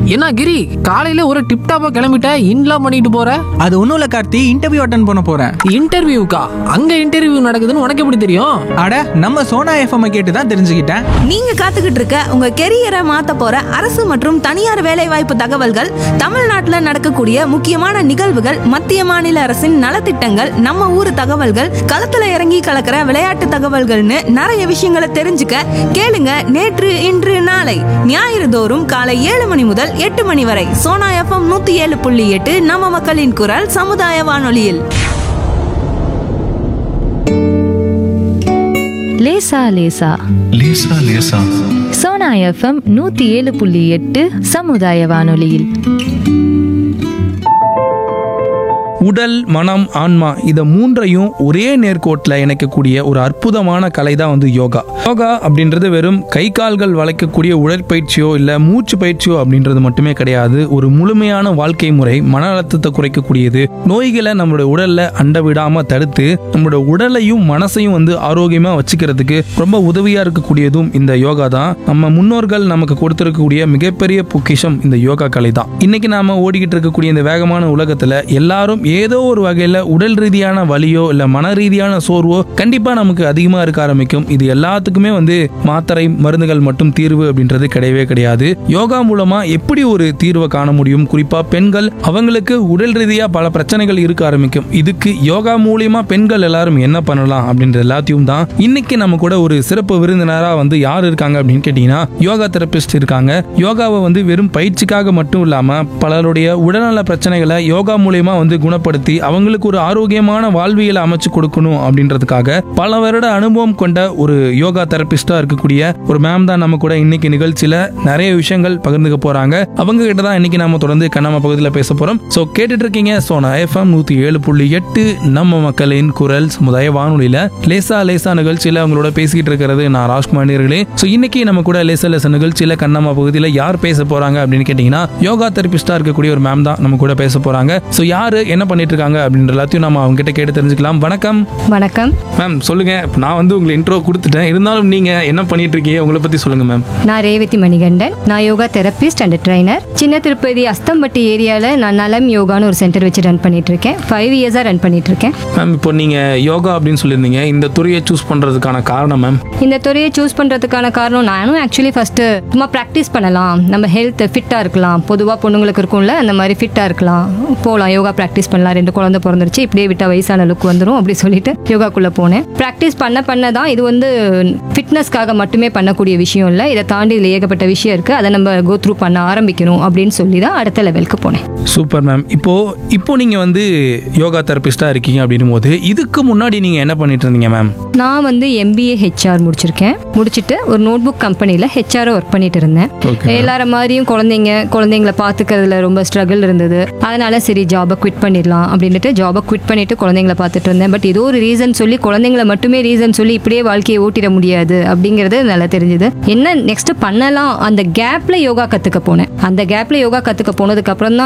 என்ன கிரி காலையில ஒரு டிப் டாப்பா கிளம்பிட்ட இன்லாம் பண்ணிட்டு போற அது ஒன்றும் இல்லை கார்த்தி இன்டர்வியூ அட்டன் பண்ண போகிறேன் இன்டர்வியூக்கா அங்க இன்டர்வியூ நடக்குதுன்னு உனக்கு எப்படி தெரியும் அட நம்ம சோனா எஃப்எம் கேட்டு தான் தெரிஞ்சுக்கிட்டேன் நீங்க காத்துக்கிட்டு இருக்க உங்க கெரியரை மாத்த போற அரசு மற்றும் தனியார் வேலைவாய்ப்பு தகவல்கள் தமிழ்நாட்டுல நடக்கக்கூடிய முக்கியமான நிகழ்வுகள் மத்திய மாநில அரசின் நலத்திட்டங்கள் நம்ம ஊர் தகவல்கள் களத்துல இறங்கி கலக்கிற விளையாட்டு தகவல்கள்னு நிறைய விஷயங்களை தெரிஞ்சுக்க கேளுங்க நேற்று இன்று நாளை ஞாயிறு தோறும் காலை ஏழு மணி முதல் எட்டு மணி வரை சோனா எஃப்எம் நூத்தி ஏழு புள்ளி எட்டு நம்ம மக்களின் குரல் சமுதாய வானொலியில் லேசா லேசா லேசா லேசா சோனா எஃப்எம் நூத்தி ஏழு புள்ளி எட்டு சமுதாய வானொலியில் உடல் மனம் ஆன்மா இதை மூன்றையும் ஒரே நேர்கோட்டில் இணைக்கக்கூடிய ஒரு அற்புதமான கலை தான் வந்து யோகா யோகா அப்படின்றது வெறும் கை கால்கள் வளைக்கக்கூடிய உடற்பயிற்சியோ இல்லை மூச்சு பயிற்சியோ அப்படின்றது மட்டுமே கிடையாது ஒரு முழுமையான வாழ்க்கை முறை மன அழுத்தத்தை குறைக்கக்கூடியது நோய்களை நம்மளுடைய உடல்ல அண்ட விடாம தடுத்து நம்மளோட உடலையும் மனசையும் வந்து ஆரோக்கியமா வச்சுக்கிறதுக்கு ரொம்ப உதவியா இருக்கக்கூடியதும் இந்த யோகா தான் நம்ம முன்னோர்கள் நமக்கு கொடுத்திருக்கக்கூடிய மிகப்பெரிய பொக்கிஷம் இந்த யோகா கலை தான் இன்னைக்கு நாம ஓடிக்கிட்டு இருக்கக்கூடிய இந்த வேகமான உலகத்துல எல்லாரும் ஏதோ ஒரு வகையில உடல் ரீதியான வலியோ இல்ல மன ரீதியான சோர்வோ கண்டிப்பா நமக்கு அதிகமா இருக்க ஆரம்பிக்கும் இது எல்லாத்துக்குமே வந்து மாத்திரை மருந்துகள் மட்டும் தீர்வு அப்படின்றது கிடையவே கிடையாது யோகா மூலமா எப்படி ஒரு தீர்வை காண முடியும் குறிப்பா பெண்கள் அவங்களுக்கு உடல் ரீதியா பல பிரச்சனைகள் இருக்க ஆரம்பிக்கும் இதுக்கு யோகா மூலியமா பெண்கள் எல்லாரும் என்ன பண்ணலாம் அப்படின்ற எல்லாத்தையும் தான் இன்னைக்கு நம்ம கூட ஒரு சிறப்பு விருந்தினரா வந்து யார் இருக்காங்க அப்படின்னு கேட்டீங்கன்னா யோகா தெரபிஸ்ட் இருக்காங்க யோகாவை வந்து வெறும் பயிற்சிக்காக மட்டும் இல்லாம பலருடைய உடல்நல பிரச்சனைகளை யோகா மூலியமா வந்து குணப்படுத்தி அவங்களுக்கு ஒரு ஆரோக்கியமான வாழ்வியலை அமைச்சு கொடுக்கணும் அப்படின்றதுக்காக பல வருட அனுபவம் கொண்ட ஒரு யோகா தெரபிஸ்டா இருக்கக்கூடிய ஒரு மேம் தான் நம்ம கூட இன்னைக்கு நிகழ்ச்சியில நிறைய விஷயங்கள் பகிர்ந்துக்க போறாங்க அவங்க கிட்ட தான் இன்னைக்கு நாம தொடர்ந்து கண்ணாம பகுதியில் பேச போறோம் சோ கேட்டுட்டு இருக்கீங்க சோனா எஃப்எம் நூத்தி ஏழு புள்ளி எட்டு நம்ம மக்களின் குரல் சமுதாய வானொலியில லேசா லேசா நிகழ்ச்சியில அவங்களோட பேசிக்கிட்டு இருக்கிறது நான் ராஜ்குமார் நேர்களே சோ இன்னைக்கு நம்ம கூட லேசா லேசா நிகழ்ச்சியில கண்ணம்மா பகுதியில் யார் பேச போறாங்க அப்படின்னு கேட்டீங்கன்னா யோகா தெரபிஸ்டா இருக்கக்கூடிய ஒரு மேம் தான் நம்ம கூட பேச போறாங்க சோ யாரு என்ன பண்ணிட்டு இருக்காங்க அப்படின்ற எல்லாத்தையும் நம்ம அவங்க கிட்ட கேட்டு தெரிஞ்சுக்கலாம் வணக்கம் வணக்கம் மேம் சொல்லுங்க இப்ப நான் வந்து உங்களுக்கு இன்ட்ரோ கொடுத்துட்டேன் இருந்தாலும் நீங்க என்ன பண்ணிட்டு இருக்கீங்க உங்களை பத்தி சொல்லுங்க மேம் நான் ரேவதி மணிகண்டன் நான் யோகா தெரபிஸ்ட் அண்ட் ட்ரைனர் சின்ன திருப்பதி அஸ்தம்பட்டி ஏரியாவில் நான் நலம் யோகான்னு ஒரு சென்டர் வச்சு ரன் பண்ணிட்டு இருக்கேன் ஃபைவ் இயர்ஸாக ரன் பண்ணிட்டு இருக்கேன் மேம் இப்போ நீங்க யோகா அப்படின்னு சொல்லியிருந்தீங்க இந்த துறையை சூஸ் பண்றதுக்கான காரணம் மேம் இந்த துறையை சூஸ் பண்ணுறதுக்கான காரணம் நானும் ஆக்சுவலி ஃபஸ்ட்டு சும்மா ப்ராக்டிஸ் பண்ணலாம் நம்ம ஹெல்த் ஃபிட்டாக இருக்கலாம் பொதுவாக பொண்ணுங்களுக்கு இருக்கும்ல அந்த மாதிரி ஃபிட்டாக இருக்கலாம் போகலாம் யோகா ப்ராக்டிஸ் பண்ணலாம் ரெண்டு குழந்தை பிறந்துருச்சு இப்படியே விட்டால் வயசான லுக் வந்துடும் அப்படி சொல்லிட்டு யோகாக்குள்ளே போனேன் ப்ராக்டிஸ் பண்ண பண்ண தான் இது வந்து ஃபிட்னஸ்க்காக மட்டுமே பண்ணக்கூடிய விஷயம் இல்லை இதை தாண்டி இதில் ஏகப்பட்ட விஷயம் இருக்குது அதை நம்ம கோ த்ரூ பண்ண ஆரம்பிக்கணும் அப்படின்னு சொல்லி தான் அடுத்த லெவலுக்கு போனேன் சூப்பர் மேம் இப்போ இப்போ நீங்க வந்து யோகா தெரபிஸ்டா இருக்கீங்க அப்படின்னும் போது இதுக்கு முன்னாடி நீங்க என்ன பண்ணிட்டு இருந்தீங்க மேம் நான் வந்து எம்பிஏ ஹெச்ஆர் முடிச்சிருக்கேன் முடிச்சுட்டு ஒரு நோட் புக் கம்பெனியில் ஹெச்ஆர் ஒர்க் பண்ணிட்டு இருந்தேன் Okay. எல்லார மாதிரியும் குழந்தைங்க குழந்தைங்கள பார்த்துக்கிறதுல ரொம்ப ஸ்ட்ரகிள் இருந்தது அதனால சரி ஜாபை குவிட் பண்ணிடலாம் அப்படின்ட்டு ஜாபை குவிட் பண்ணிட்டு குழந்தைங்கள பார்த்துட்டு இருந்தேன் பட் ஏதோ ஒரு ரீசன் சொல்லி குழந்தைங்கள மட்டுமே ரீசன் சொல்லி இப்படியே வாழ்க்கையை ஓட்டிட முடியாது அப்படிங்கிறது நல்லா தெரிஞ்சுது என்ன நெக்ஸ்ட் பண்ணலாம் அந்த கேப்ல யோகா கத்துக்க போனேன் அந்த கேப்ல யோகா கத்துக்க போனதுக்கு அப்புறம் தான்